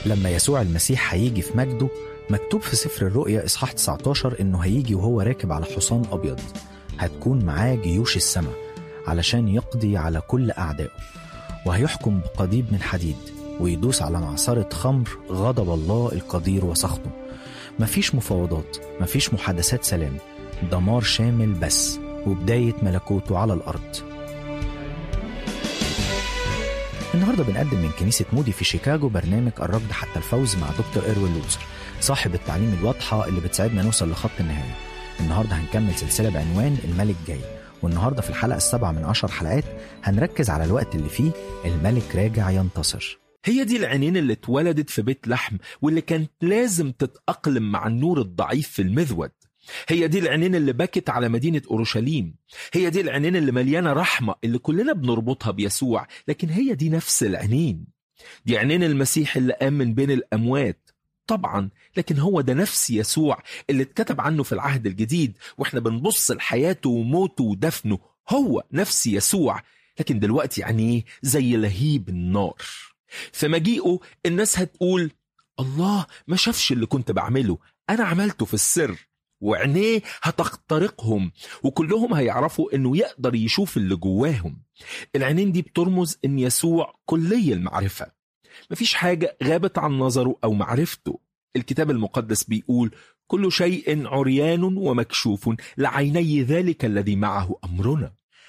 لما يسوع المسيح هيجي في مجده مكتوب في سفر الرؤيا إصحاح 19 إنه هيجي وهو راكب على حصان أبيض هتكون معاه جيوش السماء علشان يقضي على كل أعدائه وهيحكم بقضيب من حديد ويدوس على معصرة خمر غضب الله القدير وسخطه مفيش مفاوضات مفيش محادثات سلام دمار شامل بس وبداية ملكوته على الأرض النهاردة بنقدم من كنيسة مودي في شيكاغو برنامج الركض حتى الفوز مع دكتور إروين لوزر صاحب التعليم الواضحة اللي بتساعدنا نوصل لخط النهاية النهاردة هنكمل سلسلة بعنوان الملك جاي والنهاردة في الحلقة السابعة من عشر حلقات هنركز على الوقت اللي فيه الملك راجع ينتصر هي دي العينين اللي اتولدت في بيت لحم واللي كانت لازم تتأقلم مع النور الضعيف في المذود هي دي العينين اللي بكت على مدينة أورشليم هي دي العينين اللي مليانة رحمة اللي كلنا بنربطها بيسوع لكن هي دي نفس العينين دي عينين المسيح اللي قام من بين الأموات طبعا لكن هو ده نفس يسوع اللي اتكتب عنه في العهد الجديد واحنا بنبص لحياته وموته ودفنه هو نفس يسوع لكن دلوقتي عينيه زي لهيب النار في مجيئه الناس هتقول الله ما شافش اللي كنت بعمله انا عملته في السر وعينيه هتخترقهم وكلهم هيعرفوا انه يقدر يشوف اللي جواهم العينين دي بترمز ان يسوع كلي المعرفة مفيش حاجة غابت عن نظره او معرفته الكتاب المقدس بيقول كل شيء عريان ومكشوف لعيني ذلك الذي معه امرنا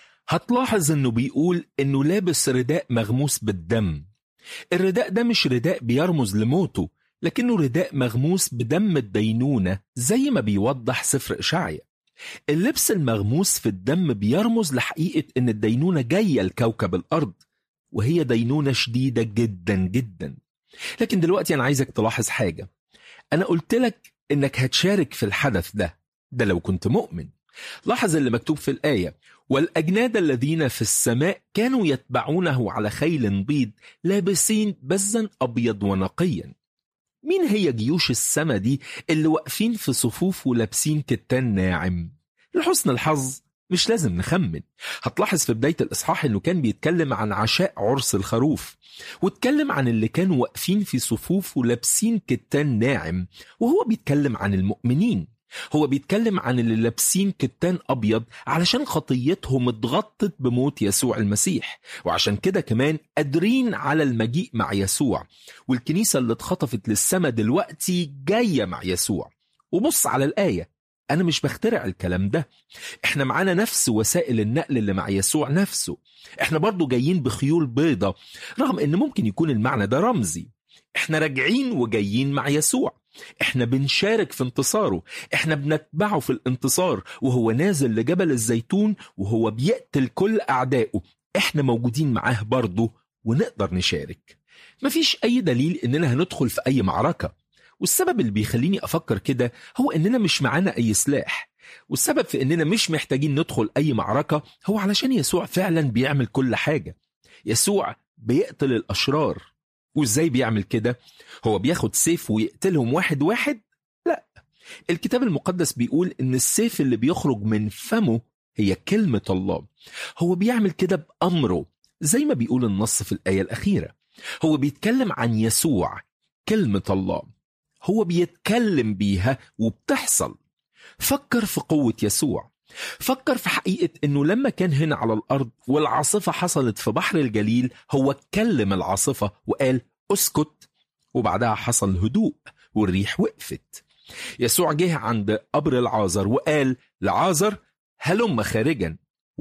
هتلاحظ انه بيقول انه لابس رداء مغموس بالدم الرداء ده مش رداء بيرمز لموته لكنه رداء مغموس بدم الدينونة زي ما بيوضح سفر إشعيا اللبس المغموس في الدم بيرمز لحقيقة إن الدينونة جاية لكوكب الأرض وهي دينونة شديدة جدا جدا لكن دلوقتي أنا عايزك تلاحظ حاجة أنا قلت لك إنك هتشارك في الحدث ده ده لو كنت مؤمن لاحظ اللي مكتوب في الآية والأجناد الذين في السماء كانوا يتبعونه على خيل بيض لابسين بزا أبيض ونقيا مين هي جيوش السما دي اللي واقفين في صفوف ولابسين كتان ناعم لحسن الحظ مش لازم نخمن هتلاحظ في بداية الإصحاح إنه كان بيتكلم عن عشاء عرس الخروف واتكلم عن اللي كانوا واقفين في صفوف ولابسين كتان ناعم وهو بيتكلم عن المؤمنين هو بيتكلم عن اللي لابسين كتان أبيض علشان خطيتهم اتغطت بموت يسوع المسيح وعشان كده كمان قادرين على المجيء مع يسوع والكنيسة اللي اتخطفت للسما دلوقتي جاية مع يسوع وبص على الآية أنا مش بخترع الكلام ده إحنا معانا نفس وسائل النقل اللي مع يسوع نفسه إحنا برضو جايين بخيول بيضة رغم إن ممكن يكون المعنى ده رمزي إحنا راجعين وجايين مع يسوع احنا بنشارك في انتصاره احنا بنتبعه في الانتصار وهو نازل لجبل الزيتون وهو بيقتل كل اعدائه احنا موجودين معاه برضه ونقدر نشارك مفيش اي دليل اننا هندخل في اي معركة والسبب اللي بيخليني افكر كده هو اننا مش معانا اي سلاح والسبب في اننا مش محتاجين ندخل اي معركة هو علشان يسوع فعلا بيعمل كل حاجة يسوع بيقتل الاشرار وازاي بيعمل كده هو بياخد سيف ويقتلهم واحد واحد لا الكتاب المقدس بيقول ان السيف اللي بيخرج من فمه هي كلمة الله هو بيعمل كده بأمره زي ما بيقول النص في الآية الأخيرة هو بيتكلم عن يسوع كلمة الله هو بيتكلم بيها وبتحصل فكر في قوة يسوع فكر في حقيقة انه لما كان هنا على الارض والعاصفة حصلت في بحر الجليل هو اتكلم العاصفة وقال اسكت وبعدها حصل هدوء والريح وقفت يسوع جه عند قبر العازر وقال لعازر هلم خارجا